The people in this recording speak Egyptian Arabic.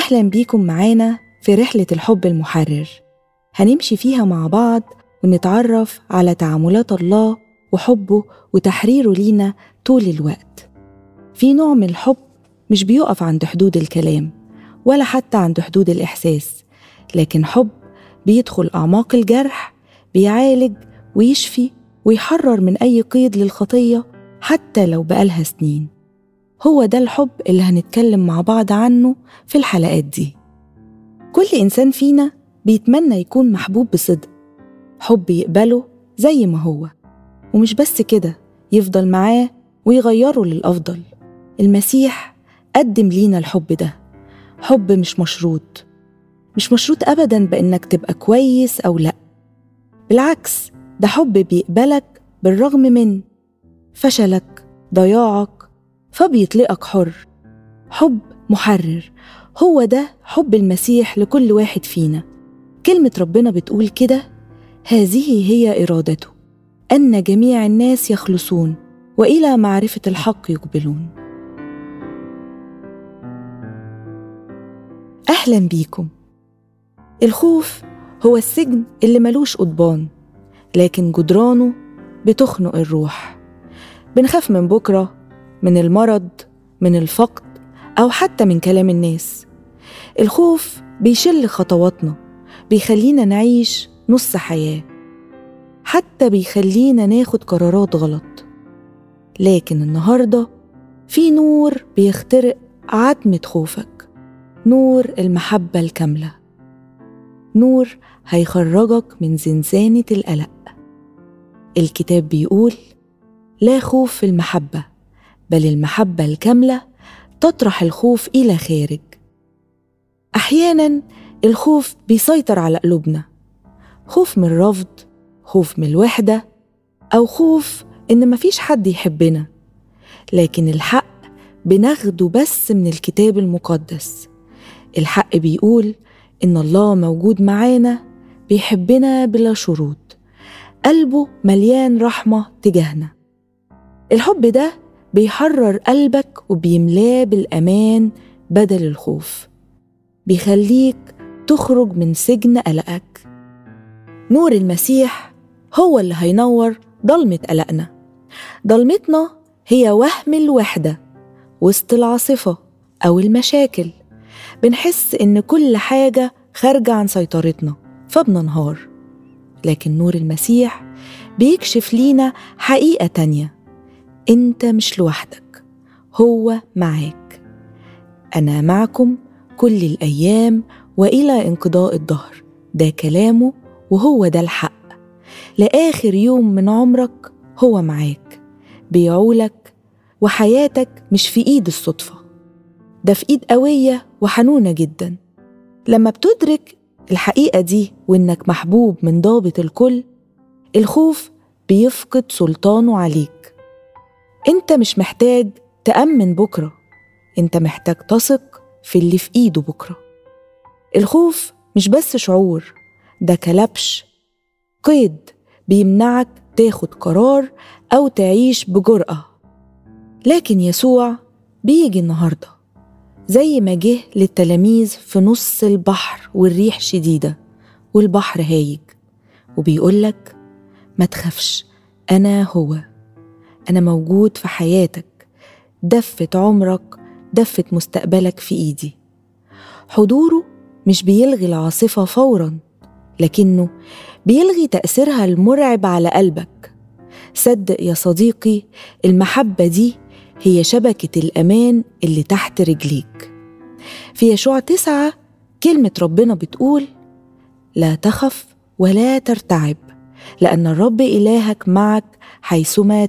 أهلا بيكم معانا في رحلة الحب المحرر هنمشي فيها مع بعض ونتعرف على تعاملات الله وحبه وتحريره لينا طول الوقت في نوع من الحب مش بيقف عند حدود الكلام ولا حتى عند حدود الإحساس لكن حب بيدخل أعماق الجرح بيعالج ويشفي ويحرر من أي قيد للخطية حتى لو بقالها سنين هو ده الحب اللي هنتكلم مع بعض عنه في الحلقات دي كل إنسان فينا بيتمنى يكون محبوب بصدق حب يقبله زي ما هو ومش بس كده يفضل معاه ويغيره للأفضل المسيح قدم لينا الحب ده حب مش مشروط مش مشروط أبدا بإنك تبقى كويس أو لأ بالعكس ده حب بيقبلك بالرغم من فشلك ضياعك فبيطلقك حر حب محرر هو ده حب المسيح لكل واحد فينا كلمة ربنا بتقول كده هذه هي إرادته أن جميع الناس يخلصون وإلى معرفة الحق يقبلون أهلا بيكم الخوف هو السجن اللي ملوش قضبان لكن جدرانه بتخنق الروح بنخاف من بكرة من المرض من الفقد أو حتى من كلام الناس الخوف بيشل خطواتنا بيخلينا نعيش نص حياة حتى بيخلينا ناخد قرارات غلط لكن النهاردة في نور بيخترق عتمة خوفك نور المحبة الكاملة نور هيخرجك من زنزانة القلق الكتاب بيقول لا خوف في المحبة بل المحبة الكاملة تطرح الخوف إلى خارج أحيانا الخوف بيسيطر على قلوبنا خوف من الرفض خوف من الوحدة أو خوف إن مفيش حد يحبنا لكن الحق بناخده بس من الكتاب المقدس الحق بيقول إن الله موجود معانا بيحبنا بلا شروط قلبه مليان رحمة تجاهنا الحب ده بيحرر قلبك وبيملاه بالأمان بدل الخوف بيخليك تخرج من سجن قلقك نور المسيح هو اللي هينور ضلمة قلقنا ضلمتنا هي وهم الوحدة وسط العاصفة أو المشاكل بنحس إن كل حاجة خارجة عن سيطرتنا فبننهار لكن نور المسيح بيكشف لينا حقيقة تانية انت مش لوحدك هو معاك انا معكم كل الايام والى انقضاء الدهر ده كلامه وهو ده الحق لاخر يوم من عمرك هو معاك بيعولك وحياتك مش في ايد الصدفه ده في ايد قويه وحنونه جدا لما بتدرك الحقيقه دي وانك محبوب من ضابط الكل الخوف بيفقد سلطانه عليك انت مش محتاج تأمن بكرة انت محتاج تثق في اللي في ايده بكرة الخوف مش بس شعور ده كلبش قيد بيمنعك تاخد قرار أو تعيش بجرأة لكن يسوع بيجي النهارده زي ما جه للتلاميذ في نص البحر والريح شديدة والبحر هايج وبيقولك ما تخافش أنا هو أنا موجود في حياتك دفة عمرك دفة مستقبلك في إيدي حضوره مش بيلغي العاصفة فورا لكنه بيلغي تأثيرها المرعب على قلبك صدق يا صديقي المحبة دي هي شبكة الأمان اللي تحت رجليك في يشوع تسعة كلمة ربنا بتقول لا تخف ولا ترتعب لأن الرب إلهك معك حيثما